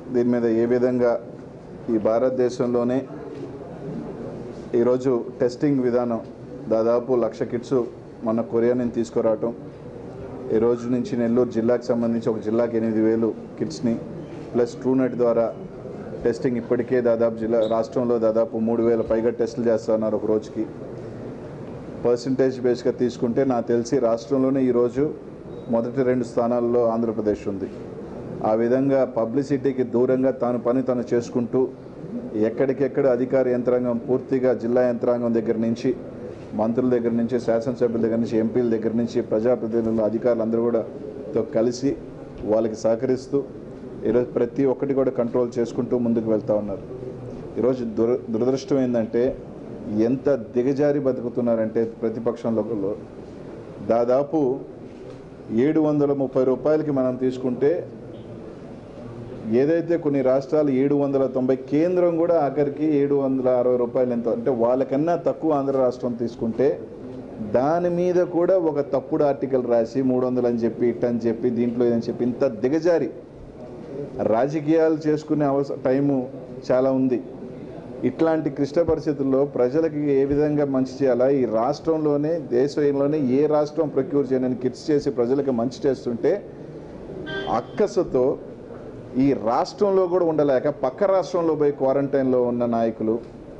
దీని మీద ఏ విధంగా ఈ భారతదేశంలోనే ఈరోజు టెస్టింగ్ విధానం దాదాపు లక్ష కిట్స్ మన కొరియా నుంచి తీసుకురావటం ఈ రోజు నుంచి నెల్లూరు జిల్లాకు సంబంధించి ఒక జిల్లాకి ఎనిమిది వేలు కిట్స్ని ప్లస్ ట్రూనెట్ ద్వారా టెస్టింగ్ ఇప్పటికే దాదాపు జిల్లా రాష్ట్రంలో దాదాపు మూడు వేల పైగా టెస్టులు చేస్తున్నారు ఒక రోజుకి పర్సంటేజ్ బేస్గా తీసుకుంటే నాకు తెలిసి రాష్ట్రంలోనే ఈరోజు మొదటి రెండు స్థానాల్లో ఆంధ్రప్రదేశ్ ఉంది ఆ విధంగా పబ్లిసిటీకి దూరంగా తాను పని తను చేసుకుంటూ ఎక్కడికెక్కడ అధికార యంత్రాంగం పూర్తిగా జిల్లా యంత్రాంగం దగ్గర నుంచి మంత్రుల దగ్గర నుంచి శాసనసభ్యుల దగ్గర నుంచి ఎంపీల దగ్గర నుంచి ప్రజాప్రతినిధులు అధికారులు అందరూ కూడా తో కలిసి వాళ్ళకి సహకరిస్తూ ఈరోజు ప్రతి ఒక్కటి కూడా కంట్రోల్ చేసుకుంటూ ముందుకు వెళ్తూ ఉన్నారు ఈరోజు దుర దురదృష్టం ఏంటంటే ఎంత దిగజారి బతుకుతున్నారంటే ప్రతిపక్షంలో దాదాపు ఏడు వందల ముప్పై రూపాయలకి మనం తీసుకుంటే ఏదైతే కొన్ని రాష్ట్రాలు ఏడు వందల తొంభై కేంద్రం కూడా ఆఖరికి ఏడు వందల అరవై రూపాయలు ఎంత అంటే వాళ్ళకన్నా తక్కువ ఆంధ్ర రాష్ట్రం తీసుకుంటే దాని మీద కూడా ఒక తప్పుడు ఆర్టికల్ రాసి మూడు వందలు అని చెప్పి ఇట్ అని చెప్పి దీంట్లో ఇదని చెప్పి ఇంత దిగజారి రాజకీయాలు చేసుకునే అవసరం టైము చాలా ఉంది ఇట్లాంటి క్లిష్ట పరిస్థితుల్లో ప్రజలకి ఏ విధంగా మంచి చేయాలా ఈ రాష్ట్రంలోనే దేశంలోనే ఏ రాష్ట్రం ప్రొక్యూర్ చేయని కిట్స్ చేసి ప్రజలకు మంచి చేస్తుంటే అక్కసతో ఈ రాష్ట్రంలో కూడా ఉండలేక పక్క రాష్ట్రంలో పోయి క్వారంటైన్లో ఉన్న నాయకులు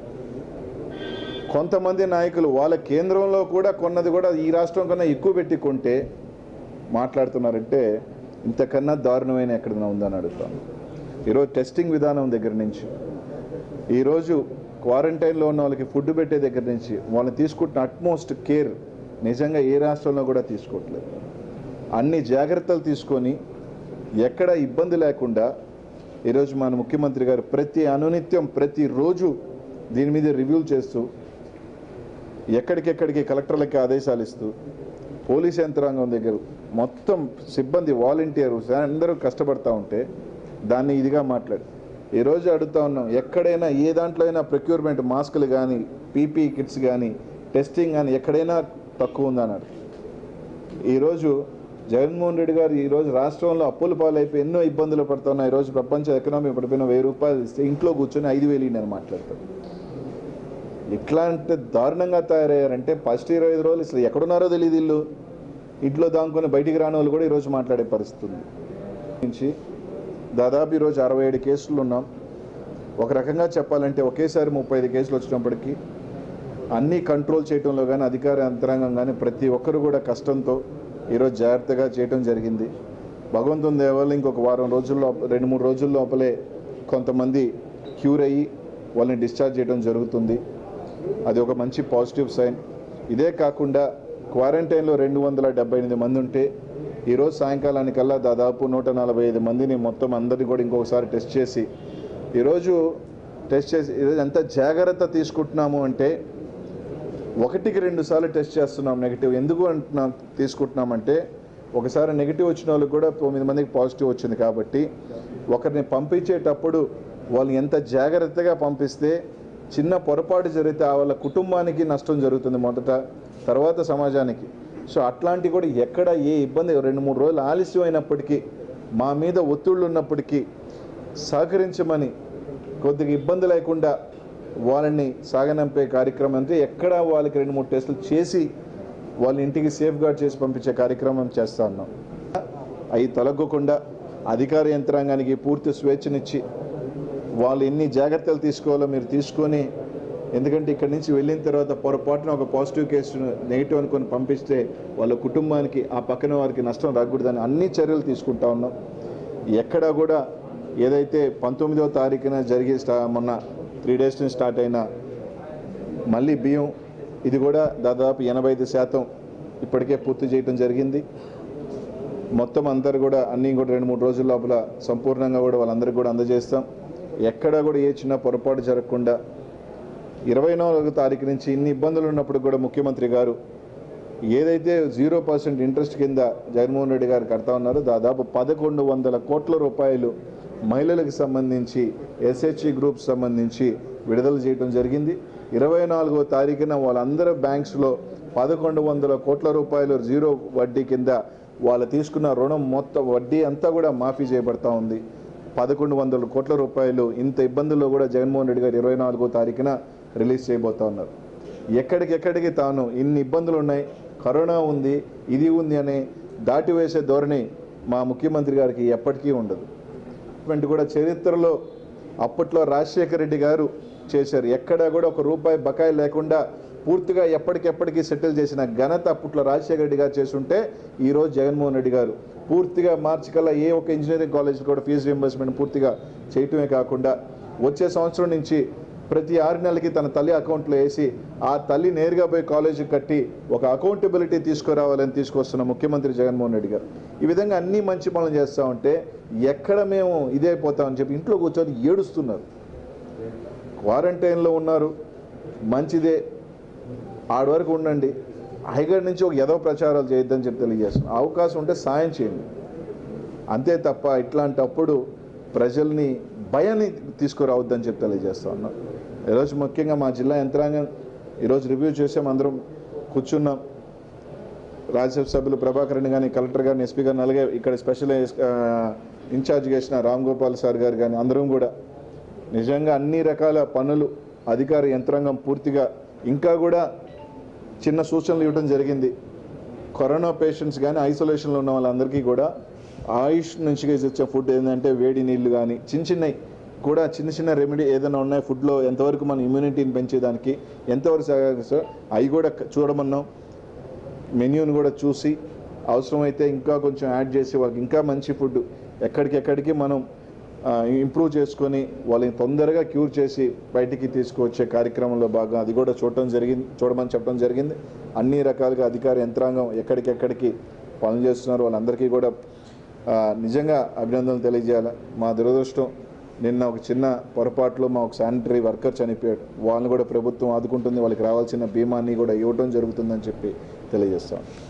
కొంతమంది నాయకులు వాళ్ళ కేంద్రంలో కూడా కొన్నది కూడా ఈ రాష్ట్రం కన్నా ఎక్కువ పెట్టి కొంటే మాట్లాడుతున్నారంటే ఇంతకన్నా దారుణమైన ఎక్కడైనా ఉందని అడుగుతాను ఈరోజు టెస్టింగ్ విధానం దగ్గర నుంచి ఈరోజు క్వారంటైన్లో ఉన్న వాళ్ళకి ఫుడ్ పెట్టే దగ్గర నుంచి వాళ్ళని తీసుకుంటున్న అట్మోస్ట్ కేర్ నిజంగా ఏ రాష్ట్రంలో కూడా తీసుకోవట్లేదు అన్ని జాగ్రత్తలు తీసుకొని ఎక్కడ ఇబ్బంది లేకుండా ఈరోజు మన ముఖ్యమంత్రి గారు ప్రతి అనునిత్యం ప్రతిరోజు దీని మీద రివ్యూ చేస్తూ ఎక్కడికెక్కడికి కలెక్టర్లకి ఆదేశాలు ఇస్తూ పోలీస్ యంత్రాంగం దగ్గర మొత్తం సిబ్బంది వాలంటీర్స్ అందరూ కష్టపడతా ఉంటే దాన్ని ఇదిగా మాట్లాడు ఈరోజు అడుగుతా ఉన్నాం ఎక్కడైనా ఏ దాంట్లో అయినా ప్రొక్యూర్మెంట్ మాస్కులు కానీ పీపీ కిట్స్ కానీ టెస్టింగ్ కానీ ఎక్కడైనా తక్కువ ఉందన్నాడు ఈరోజు జగన్మోహన్ రెడ్డి గారు ఈరోజు రాష్ట్రంలో అప్పుల పాలైపోయి ఎన్నో ఇబ్బందులు పడుతున్నా ఈరోజు ప్రపంచ ఎకనామీ పడిపోయిన వెయ్యి రూపాయలు ఇస్తే ఇంట్లో కూర్చొని ఐదు వేలు నేను మాట్లాడతాను ఇట్లాంటి దారుణంగా తయారయ్యారంటే ఫస్ట్ ఇరవై ఐదు రోజులు అసలు ఎక్కడున్నారో తెలియదు ఇల్లు ఇంట్లో దాంకొని బయటికి రాని వాళ్ళు కూడా ఈరోజు మాట్లాడే పరిస్థితి ఉంది నుంచి దాదాపు ఈరోజు అరవై ఏడు కేసులు ఉన్నాం ఒక రకంగా చెప్పాలంటే ఒకేసారి ముప్పై ఐదు కేసులు వచ్చినప్పటికీ అన్నీ కంట్రోల్ చేయడంలో కానీ అధికార యంత్రాంగం కానీ ప్రతి ఒక్కరు కూడా కష్టంతో ఈరోజు జాగ్రత్తగా చేయడం జరిగింది భగవంతుని దేవాళ్ళు ఇంకొక వారం రోజుల్లో రెండు మూడు రోజుల లోపలే కొంతమంది క్యూర్ అయ్యి వాళ్ళని డిశ్చార్జ్ చేయడం జరుగుతుంది అది ఒక మంచి పాజిటివ్ సైన్ ఇదే కాకుండా క్వారంటైన్లో రెండు వందల డెబ్బై ఎనిమిది మంది ఉంటే ఈరోజు సాయంకాలానికల్లా దాదాపు నూట నలభై ఐదు మందిని మొత్తం అందరినీ కూడా ఇంకొకసారి టెస్ట్ చేసి ఈరోజు టెస్ట్ చేసి ఈరోజు ఎంత జాగ్రత్త తీసుకుంటున్నాము అంటే ఒకటికి రెండు సార్లు టెస్ట్ చేస్తున్నాం నెగిటివ్ ఎందుకు అంటున్నాం తీసుకుంటున్నామంటే ఒకసారి నెగిటివ్ వచ్చిన వాళ్ళకి కూడా తొమ్మిది మందికి పాజిటివ్ వచ్చింది కాబట్టి ఒకరిని పంపించేటప్పుడు వాళ్ళని ఎంత జాగ్రత్తగా పంపిస్తే చిన్న పొరపాటు జరిగితే ఆ వాళ్ళ కుటుంబానికి నష్టం జరుగుతుంది మొదట తర్వాత సమాజానికి సో అట్లాంటి కూడా ఎక్కడ ఏ ఇబ్బంది రెండు మూడు రోజులు ఆలస్యం అయినప్పటికీ మా మీద ఒత్తిళ్ళు ఉన్నప్పటికీ సహకరించమని కొద్దిగా ఇబ్బంది లేకుండా వాళ్ళని సాగనంపే కార్యక్రమం అంటే ఎక్కడ వాళ్ళకి రెండు మూడు టెస్టులు చేసి వాళ్ళ ఇంటికి సేఫ్ గార్డ్ చేసి పంపించే కార్యక్రమం చేస్తా ఉన్నాం అవి తొలగకుండా అధికార యంత్రాంగానికి పూర్తి స్వేచ్ఛనిచ్చి వాళ్ళు ఎన్ని జాగ్రత్తలు తీసుకోవాలో మీరు తీసుకొని ఎందుకంటే ఇక్కడి నుంచి వెళ్ళిన తర్వాత పొరపాటున ఒక పాజిటివ్ కేసు నెగిటివ్ అనుకొని పంపిస్తే వాళ్ళ కుటుంబానికి ఆ పక్కన వారికి నష్టం రాకూడదని అన్ని చర్యలు తీసుకుంటా ఉన్నాం ఎక్కడా కూడా ఏదైతే పంతొమ్మిదవ తారీఖున జరిగే స్టా మొన్న త్రీ డేస్ నుంచి స్టార్ట్ అయిన మళ్ళీ బియ్యం ఇది కూడా దాదాపు ఎనభై ఐదు శాతం ఇప్పటికే పూర్తి చేయడం జరిగింది మొత్తం అందరు కూడా అన్నీ కూడా రెండు మూడు రోజుల లోపల సంపూర్ణంగా కూడా వాళ్ళందరికీ కూడా అందజేస్తాం ఎక్కడా కూడా ఏ చిన్న పొరపాటు జరగకుండా ఇరవై నాలుగో తారీఖు నుంచి ఇన్ని ఇబ్బందులు ఉన్నప్పుడు కూడా ముఖ్యమంత్రి గారు ఏదైతే జీరో పర్సెంట్ ఇంట్రెస్ట్ కింద జగన్మోహన్ రెడ్డి గారు కడతా ఉన్నారో దాదాపు పదకొండు వందల కోట్ల రూపాయలు మహిళలకు సంబంధించి ఎస్హెచ్ఈ గ్రూప్ సంబంధించి విడుదల చేయడం జరిగింది ఇరవై నాలుగో తారీఖున వాళ్ళందరూ బ్యాంక్స్లో పదకొండు వందల కోట్ల రూపాయలు జీరో వడ్డీ కింద వాళ్ళు తీసుకున్న రుణం మొత్తం వడ్డీ అంతా కూడా మాఫీ చేయబడతా ఉంది పదకొండు వందల కోట్ల రూపాయలు ఇంత ఇబ్బందుల్లో కూడా జగన్మోహన్ రెడ్డి గారు ఇరవై నాలుగో తారీఖున రిలీజ్ చేయబోతా ఉన్నారు ఎక్కడికెక్కడికి తాను ఇన్ని ఇబ్బందులు ఉన్నాయి కరోనా ఉంది ఇది ఉంది అని దాటివేసే ధోరణి మా ముఖ్యమంత్రి గారికి ఎప్పటికీ ఉండదు ఇటువంటి కూడా చరిత్రలో అప్పట్లో రాజశేఖర రెడ్డి గారు చేశారు ఎక్కడ కూడా ఒక రూపాయి బకాయి లేకుండా పూర్తిగా ఎప్పటికెప్పటికీ సెటిల్ చేసిన ఘనత అప్పట్లో రాజశేఖర రెడ్డి గారు చేస్తుంటే ఈరోజు జగన్మోహన్ రెడ్డి గారు పూర్తిగా మార్చి కల్లా ఏ ఒక ఇంజనీరింగ్ కాలేజ్ కూడా ఫీజు రీంబర్స్మెంట్ పూర్తిగా చేయటమే కాకుండా వచ్చే సంవత్సరం నుంచి ప్రతి ఆరు నెలలకి తన తల్లి అకౌంట్లో వేసి ఆ తల్లి నేరుగా పోయి కాలేజీకి కట్టి ఒక అకౌంటబిలిటీ తీసుకురావాలని తీసుకొస్తున్న ముఖ్యమంత్రి జగన్మోహన్ రెడ్డి గారు ఈ విధంగా అన్ని మంచి పనులు చేస్తూ ఉంటే ఎక్కడ మేము ఇదైపోతామని చెప్పి ఇంట్లో కూర్చొని ఏడుస్తున్నారు క్వారంటైన్లో ఉన్నారు మంచిదే ఆడి వరకు ఉండండి హైగడ్ నుంచి ఒక ఏదో ప్రచారాలు చేయొద్దని చెప్పి తెలియజేస్తున్నాం అవకాశం ఉంటే సాయం చేయండి అంతే తప్ప ఇట్లాంటప్పుడు ప్రజల్ని భయాన్ని తీసుకురావద్దని చెప్పి తెలియజేస్తా ఉన్నాం ఈరోజు ముఖ్యంగా మా జిల్లా యంత్రాంగం ఈరోజు రివ్యూ చేసాం అందరం కూర్చున్నాం రాజ్యసభ సభ్యులు ప్రభాకర్ రెడ్డి కానీ కలెక్టర్ గారిని ఎస్పీ గారిని అలాగే ఇక్కడ స్పెషల్ ఆ, ఇన్ఛార్జ్ చేసిన రామ్ గోపాల్ సార్ గారు కానీ అందరం కూడా నిజంగా అన్ని రకాల పనులు అధికార యంత్రాంగం పూర్తిగా ఇంకా కూడా చిన్న సూచనలు ఇవ్వడం జరిగింది కరోనా పేషెంట్స్ కానీ ఐసోలేషన్లో ఉన్న వాళ్ళందరికీ కూడా ఆయుష్ నుంచి వచ్చే ఫుడ్ ఏంటంటే వేడి నీళ్లు కానీ చిన్న చిన్నవి కూడా చిన్న చిన్న రెమెడీ ఏదైనా ఉన్నాయి ఫుడ్లో ఎంతవరకు మన ఇమ్యూనిటీని పెంచేదానికి ఎంతవరకు సహకరిస్తారో అవి కూడా చూడమన్నాం మెన్యూని కూడా చూసి అవసరమైతే ఇంకా కొంచెం యాడ్ చేసి వాళ్ళకి ఇంకా మంచి ఫుడ్ ఎక్కడికెక్కడికి మనం ఇంప్రూవ్ చేసుకొని వాళ్ళని తొందరగా క్యూర్ చేసి బయటికి తీసుకువచ్చే కార్యక్రమంలో భాగంగా అది కూడా చూడటం జరిగింది చూడమని చెప్పడం జరిగింది అన్ని రకాలుగా అధికార యంత్రాంగం ఎక్కడికెక్కడికి పనులు చేస్తున్నారు వాళ్ళందరికీ కూడా ఆ, నిజంగా అభినందనలు తెలియజేయాలి మా దురదృష్టం నిన్న ఒక చిన్న పొరపాటులో మా ఒక శానిటరీ వర్కర్ చనిపోయాడు వాళ్ళని కూడా ప్రభుత్వం ఆదుకుంటుంది వాళ్ళకి రావాల్సిన బీమాని కూడా ఇవ్వడం జరుగుతుందని చెప్పి తెలియజేస్తాం